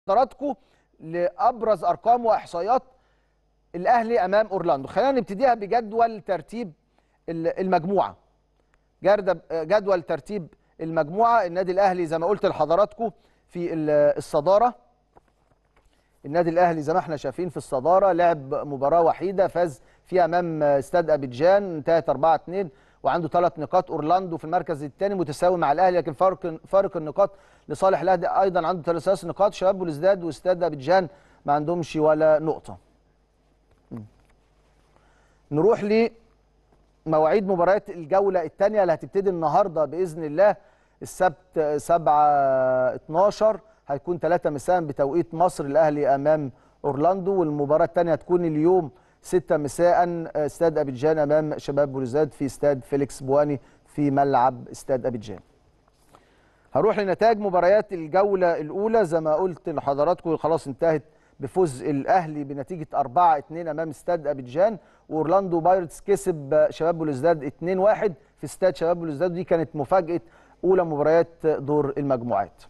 حضراتكم لابرز ارقام واحصائيات الاهلي امام اورلاندو خلينا نبتديها بجدول ترتيب ال- المجموعه جرد- جدول ترتيب المجموعه النادي الاهلي زي ما قلت لحضراتكم في ال- الصداره النادي الاهلي زي ما احنا شايفين في الصداره لعب مباراه وحيده فاز فيها امام استاد ابيجان انتهت 4 2 وعنده ثلاث نقاط اورلاندو في المركز الثاني متساوي مع الاهلي لكن فارق فارق النقاط لصالح الاهلي ايضا عنده ثلاث نقاط شباب بلوزداد واستاد ابيجان ما عندهمش ولا نقطه م. نروح لمواعيد مباريات الجوله الثانيه اللي هتبتدي النهارده باذن الله السبت 7 12 هيكون 3 مساء بتوقيت مصر الاهلي امام اورلاندو والمباراه الثانيه هتكون اليوم 6 مساء استاد ابيجان امام شباب بلوزداد في استاد فيليكس بواني في ملعب استاد ابيجان هروح لنتائج مباريات الجوله الاولى زي ما قلت لحضراتكم خلاص انتهت بفوز الاهلي بنتيجه 4 2 امام استاد ابيجان واورلاندو بايرتس كسب شباب بلوزداد 2 1 في استاد شباب بلوزداد دي كانت مفاجاه اولى مباريات دور المجموعات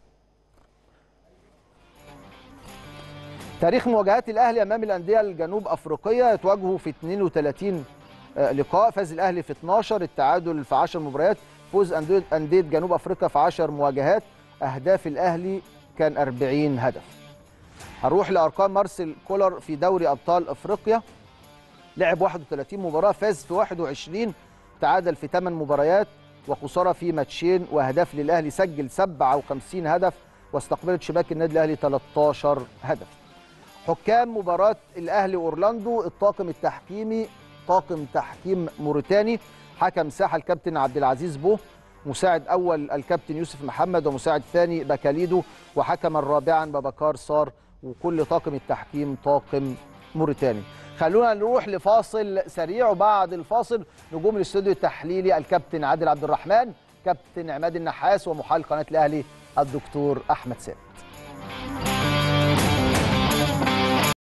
تاريخ مواجهات الاهلي امام الانديه الجنوب افريقيه يتواجهوا في 32 لقاء فاز الاهلي في 12 التعادل في 10 مباريات فوز انديه انديه جنوب افريقيا في 10 مواجهات اهداف الاهلي كان 40 هدف هنروح لارقام مارسيل كولر في دوري ابطال افريقيا لعب 31 مباراه فاز في 21 تعادل في 8 مباريات وخساره في ماتشين واهداف للاهلي سجل 57 هدف واستقبلت شباك النادي الاهلي 13 هدف حكام مباراة الأهلي وأورلاندو الطاقم التحكيمي طاقم تحكيم موريتاني حكم ساحة الكابتن عبد العزيز بو مساعد أول الكابتن يوسف محمد ومساعد ثاني بكاليدو وحكما رابعا بابكار صار وكل طاقم التحكيم طاقم موريتاني خلونا نروح لفاصل سريع وبعد الفاصل نجوم الاستوديو التحليلي الكابتن عادل عبد الرحمن كابتن عماد النحاس ومحلل قناة الأهلي الدكتور أحمد ثابت